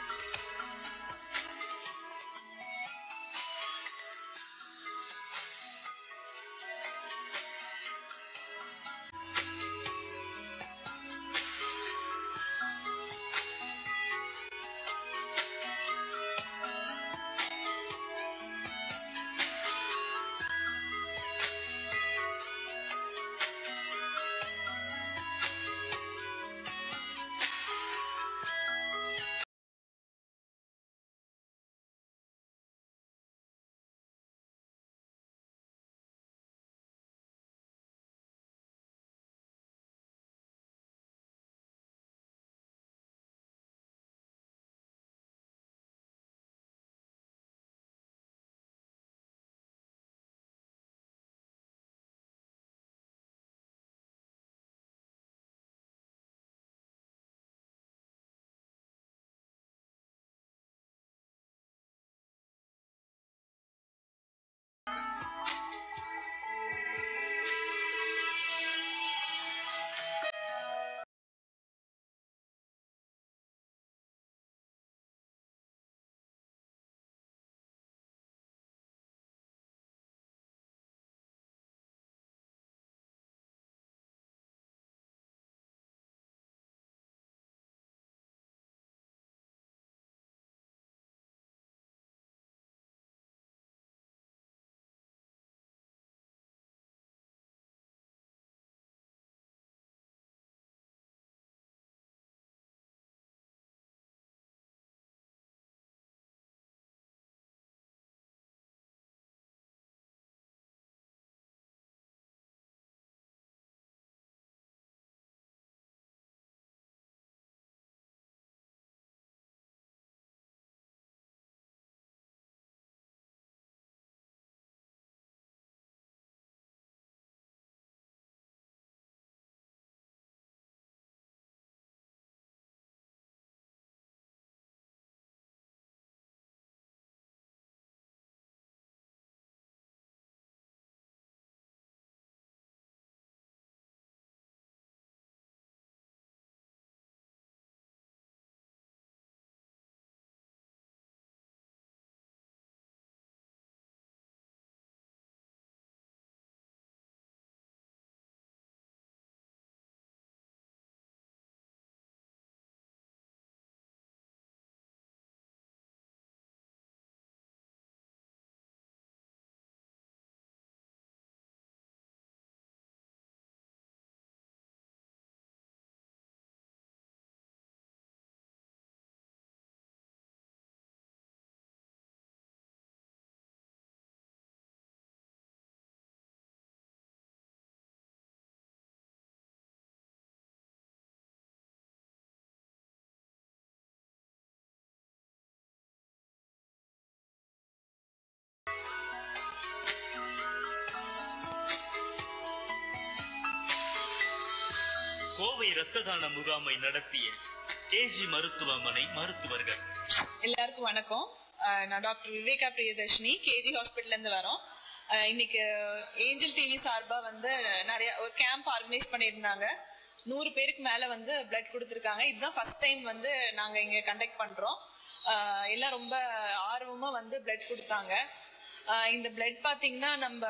கோவை இரத்த தான முகாமை நடத்திய கேஜி மருத்துவமனை மருத்துவர்கள் எல்லாருக்கும் வணக்கம் அஹ் நான் டாக்டர் விவேகா பிரியதர்ஷினி கேஜி ஹாஸ்பிட்டல்ல இருந்து வரோம் அஹ் இன்னைக்கு ஏஞ்சல் டிவி சார்பா வந்து நிறைய ஒரு கேம்ப் ஆர்கனைஸ் பண்ணியிருந்தாங்க நூறு பேருக்கு மேல வந்து பிளட் கொடுத்துருக்காங்க இதுதான் ஃபர்ஸ்ட் டைம் வந்து நாங்க இங்க கண்டக்ட் பண்றோம் அஹ் எல்லாம் ரொம்ப ஆர்வமா வந்து பிளட் கொடுத்தாங்க அஹ் இந்த பிளட் பாத்தீங்கன்னா நம்ம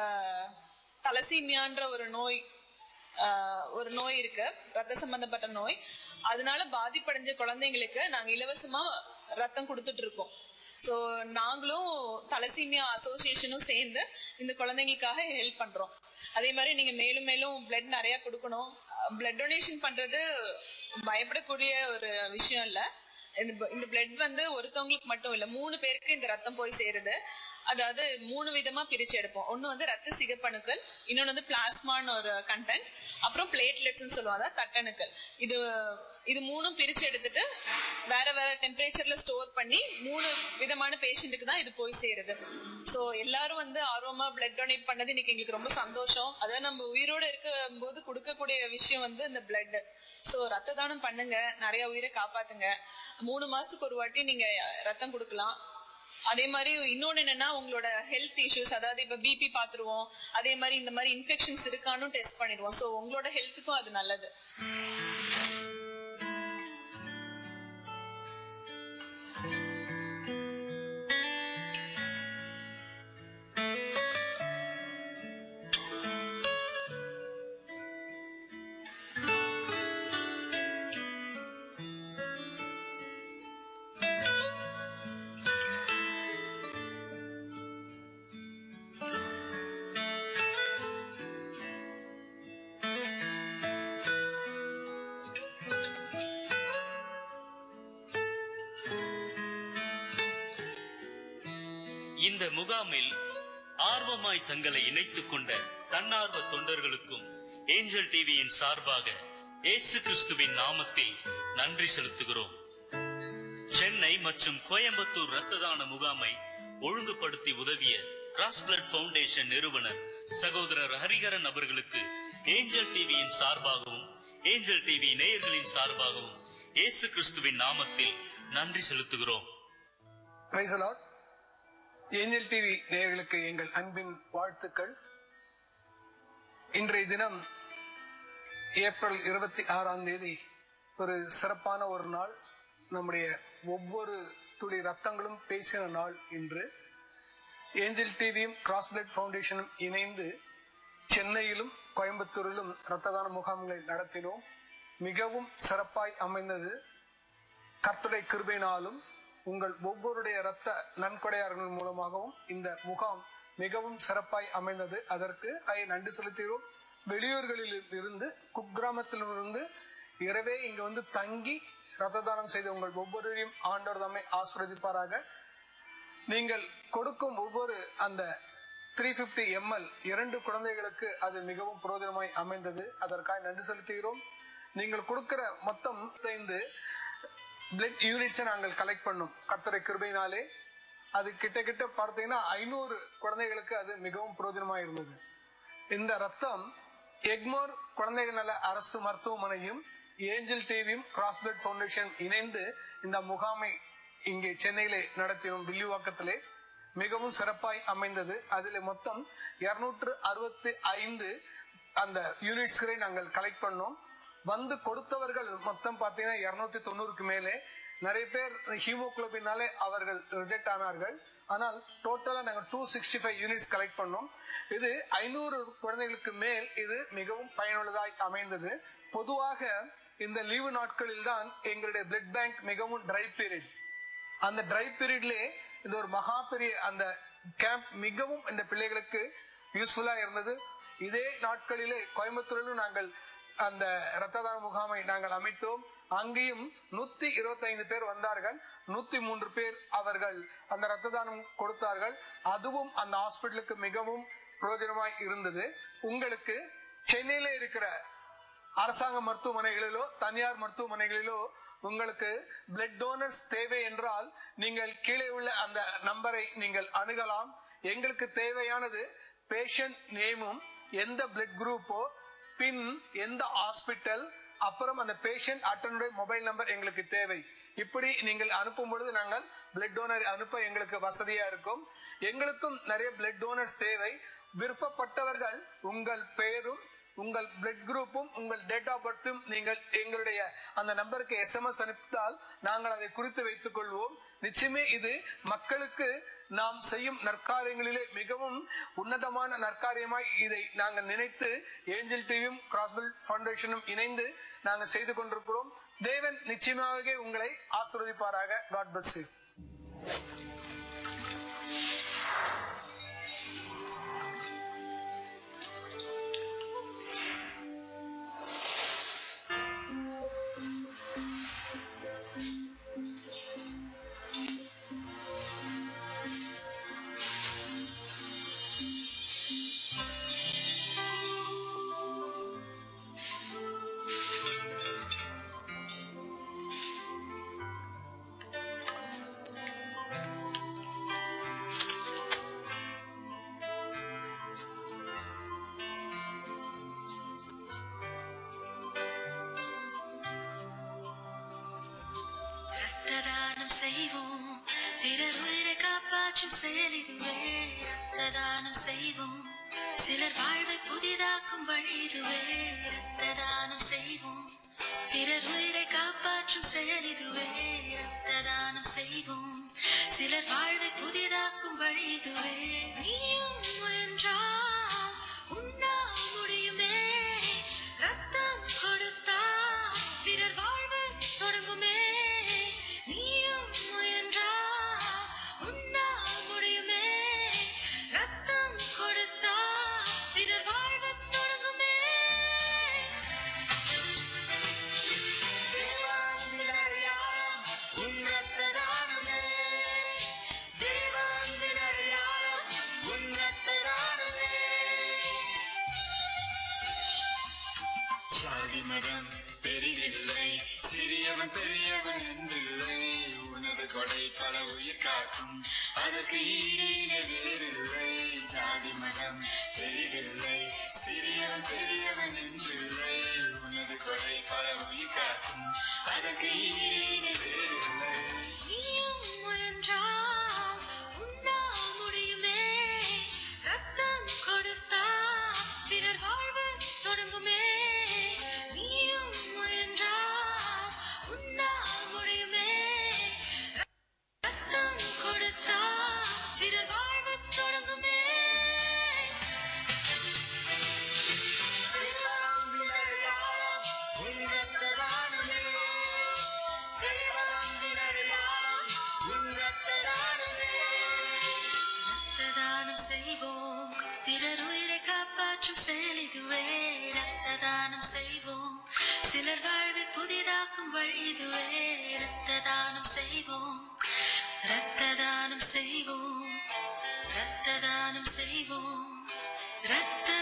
தலசீமியான்ற ஒரு நோய் ஆஹ் ஒரு நோய் இருக்கு ரத்த சம்பந்தப்பட்ட நோய் அதனால பாதிப்படைஞ்ச குழந்தைங்களுக்கு நாங்க இலவசமா ரத்தம் கொடுத்துட்டு இருக்கோம் சோ நாங்களும் தலசீமியா அசோசியேஷனும் சேர்ந்து இந்த குழந்தைங்களுக்காக ஹெல்ப் பண்றோம் அதே மாதிரி நீங்க மேலும் மேலும் பிளட் நிறைய கொடுக்கணும் பிளட் டொனேஷன் பண்றது பயப்படக்கூடிய ஒரு விஷயம் இல்ல இந்த இந்த பிளட் வந்து ஒருத்தவங்களுக்கு மட்டும் இல்ல மூணு பேருக்கு இந்த ரத்தம் போய் சேருது அதாவது மூணு விதமா பிரிச்சு எடுப்போம் ஒன்னு வந்து ரத்த சிகப்பணுக்கள் இன்னொன்னு வந்து பிளாஸ்மான்னு ஒரு கண்டென்ட் அப்புறம் பிளேட்லெட்ஸ் சொல்லுவாங்க தட்டணுக்கள் இது இது மூணும் பிரிச்சு எடுத்துட்டு வேற வேற டெம்பரேச்சர்ல ஸ்டோர் பண்ணி மூணு விதமான பேஷண்ட்டுக்கு தான் இது போய் சேருது சோ எல்லாரும் வந்து ஆர்வமா பிளட் டொனேட் பண்ணது இன்னைக்கு எங்களுக்கு ரொம்ப சந்தோஷம் அதாவது நம்ம உயிரோட இருக்கும் போது கொடுக்கக்கூடிய விஷயம் வந்து இந்த பிளட் சோ ரத்த தானம் பண்ணுங்க நிறைய உயிரை காப்பாத்துங்க மூணு மாசத்துக்கு ஒரு வாட்டி நீங்க ரத்தம் கொடுக்கலாம் அதே மாதிரி இன்னொன்னு என்னன்னா உங்களோட ஹெல்த் இஷ்யூஸ் அதாவது இப்ப பிபி பாத்துருவோம் அதே மாதிரி இந்த மாதிரி இன்ஃபெக்ஷன்ஸ் இருக்கான்னு டெஸ்ட் பண்ணிடுவோம் சோ உங்களோட ஹெல்த்துக்கும் அது நல்லது இந்த முகாமில் ஆர்வமாய் தங்களை இணைத்துக் கொண்ட தன்னார்வ தொண்டர்களுக்கும் ஏஞ்சல் டிவியின் சார்பாக இயேசு கிறிஸ்துவின் நாமத்தில் நன்றி செலுத்துகிறோம் சென்னை மற்றும் கோயம்புத்தூர் இரத்த தான முகாமை ஒழுங்குபடுத்தி உதவிய கிராஸ் பிளட் பவுண்டேஷன் நிறுவனர் சகோதரர் ஹரிகரன் அவர்களுக்கு ஏஞ்சல் டிவியின் சார்பாகவும் ஏஞ்சல் டிவி நேயர்களின் சார்பாகவும் இயேசு கிறிஸ்துவின் நாமத்தில் நன்றி செலுத்துகிறோம் பிரைஸ் லார்ட் ஏஞ்சல் டிவி நேயர்களுக்கு எங்கள் அன்பின் வாழ்த்துக்கள் இன்றைய தினம் ஏப்ரல் இருபத்தி ஆறாம் தேதி ஒரு சிறப்பான ஒரு நாள் நம்முடைய ஒவ்வொரு துளி ரத்தங்களும் பேசின நாள் இன்று ஏஞ்சல் டிவியும் கிராஸ் பிளட் பவுண்டேஷனும் இணைந்து சென்னையிலும் கோயம்புத்தூரிலும் இரத்த தான முகாம்களை நடத்தினோம் மிகவும் சிறப்பாய் அமைந்தது கர்த்தருடைய கிருபையினாலும் உங்கள் ஒவ்வொருடைய இரத்த நன்கொடையாளர்கள் மூலமாகவும் இந்த முகாம் மிகவும் சிறப்பாய் அமைந்தது அதற்கு ஐ நன்றி செலுத்துகிறோம் வெளியூர்களில் இருந்து குக்கிராமத்திலிருந்து இரவே இங்கு வந்து தங்கி ரத்த தானம் செய்த உங்கள் ஒவ்வொருவரையும் ஆண்டவர் தம்மை ஆசிர்வதிப்பாராக நீங்கள் கொடுக்கும் ஒவ்வொரு அந்த த்ரீ பிப்டி எம்எல் இரண்டு குழந்தைகளுக்கு அது மிகவும் புரோஜனமாய் அமைந்தது அதற்காக நன்றி செலுத்துகிறோம் நீங்கள் கொடுக்கிற மொத்தம் ஐந்து பிளட் யூனிட்ஸை நாங்கள் கலெக்ட் பண்ணோம் கர்த்தரை கிருபையினாலே அது கிட்ட கிட்ட பார்த்தீங்கன்னா ஐநூறு குழந்தைகளுக்கு அது மிகவும் பிரயோஜனமா இருந்தது இந்த ரத்தம் எக்மோர் குழந்தைகள் நல அரசு மருத்துவமனையும் ஏஞ்சல் டிவியும் கிராஸ் பிளட் பவுண்டேஷன் இணைந்து இந்த முகாமை இங்கே சென்னையிலே நடத்தினோம் வில்லிவாக்கத்திலே மிகவும் சிறப்பாய் அமைந்தது அதில் மொத்தம் இருநூற்று அறுபத்தி ஐந்து அந்த யூனிட்ஸ்களை நாங்கள் கலெக்ட் பண்ணோம் வந்து கொடுத்தவர்கள் மொத்தம் பாத்தீங்கன்னா இருநூத்தி தொண்ணூறுக்கு மேலே நிறைய பேர் ஹீமோகுளோபினாலே அவர்கள் ரிஜெக்ட் ஆனார்கள் ஆனால் டோட்டலா நாங்க two sixty five units collect பண்ணோம் இது ஐநூறு குழந்தைகளுக்கு மேல் இது மிகவும் பயனுள்ளதாய் அமைந்தது பொதுவாக இந்த லீவு நாட்களில் தான் எங்களுடைய பிளட் பேங்க் மிகவும் ட்ரை பீரியட் அந்த ட்ரை பீரியட்லயே இது ஒரு மகா பெரிய அந்த கேம்ப் மிகவும் இந்த பிள்ளைகளுக்கு யூஸ்ஃபுல்லா இருந்தது இதே நாட்களிலே கோயம்புத்தூரிலும் நாங்கள் அந்த இரத்த தான முகாமை நாங்கள் அமைத்தோம் அங்கேயும் நூத்தி இருபத்தி ஐந்து பேர் வந்தார்கள் நூத்தி மூன்று பேர் அவர்கள் அந்த இரத்த தானம் கொடுத்தார்கள் அதுவும் அந்த ஹாஸ்பிட்டலுக்கு மிகவும் பிரயோஜனமாய் இருந்தது உங்களுக்கு சென்னையில இருக்கிற அரசாங்க மருத்துவமனைகளிலோ தனியார் மருத்துவமனைகளிலோ உங்களுக்கு பிளட் டோனர்ஸ் தேவை என்றால் நீங்கள் கீழே உள்ள அந்த நம்பரை நீங்கள் அணுகலாம் எங்களுக்கு தேவையானது பேஷண்ட் நேமும் எந்த பிளட் குரூப்போ பின் எந்த ஹாஸ்பிட்டல் அப்புறம் அந்த பேஷண்ட் அட்டனுடைய மொபைல் நம்பர் எங்களுக்கு தேவை இப்படி நீங்கள் அனுப்பும் பொழுது நாங்கள் பிளட் டோனர் அனுப்ப எங்களுக்கு வசதியா இருக்கும் எங்களுக்கும் நிறைய பிளட் டோனர்ஸ் தேவை விருப்பப்பட்டவர்கள் உங்கள் பெயரும் உங்கள் பிளட் குரூப்பும் உங்கள் டேட் ஆஃப் பர்த்தும் நீங்கள் எங்களுடைய அந்த நம்பருக்கு எஸ்எம்எஸ் அனுப்பித்தால் நாங்கள் அதை குறித்து வைத்துக் கொள்வோம் நிச்சயமே இது மக்களுக்கு நாம் செய்யும் நற்காரியங்களிலே மிகவும் உன்னதமான நற்காரியமாய் இதை நாங்கள் நினைத்து ஏஞ்சல் டிவியும் கிராஸ்பில் பவுண்டேஷனும் இணைந்து நாங்கள் செய்து கொண்டிருக்கிறோம் தேவன் நிச்சயமாகவே உங்களை ஆசிர்வதிப்பாராக காட் பஸ் காப்பாற்றும் செயல் இதுவே ரத்த தானம் செய்வோம் சிலர் வாழ்வை புதிதாக்கும் வழி இதுவே ரத்த தானம் செய்வோம் பிறர் உயிரை காப்பாற்றும் செயல் இதுவே ரத்த தானம் செய்வோம் சிலர் வாழ்வை புதிதாக்கும் வழி இதுவே நீயும் முயன்றால் உன்னால் முடியுமே ரத்தம் கொடுத்தால் பிறர் வாழ்வு தொடங்குமே நீயும் முயன்றால் உன்னால் முடியுமே ரத்தம் கொடுத்தால் பிறர் வாழ்வு தொடங்குமே உன் ரத்த தானமே தேவான் உன் ரத்த தானமே ஜாதி மதம் பெரிதில்லை சிறியவன் பெரியவன் என்றில்லை உனது கொடை பல உயிர் காக்கும் அதற்கு ஈடீன வேறில்லை ஜாதி மதம் பெரிதில்லை சிறியவன் பெரியவன் என்றில்லை உனது கொடை பல உயிர் காக்கும் அதற்கு ஈடீன வேறில்லை நீயும் முயன்றால் உன்னால் முடியுமே ரத்தம் கொடுத்தால் பிறர் வாழ்வு தொடங்குமே நீயும் முயன்றால் உன்னால் முடியுமே ரத்தம் கொடுத்தால் பிறர் வாழ்வு தொடங்குமே உன் ரத்த தானமே ரத்ததானம் செய்வோம் பிறர் உயிரை காப்பாற்றும் செயல் இதுவே ரத்ததானம் செய்வோம் சிலர் வாழ்வை புதிதாக்கும் வழி இதுவே ரத்ததானம் செய்வோம் ரத்ததானம் செய்வோம் ரத்ததானம் செய்வோம் ரத்த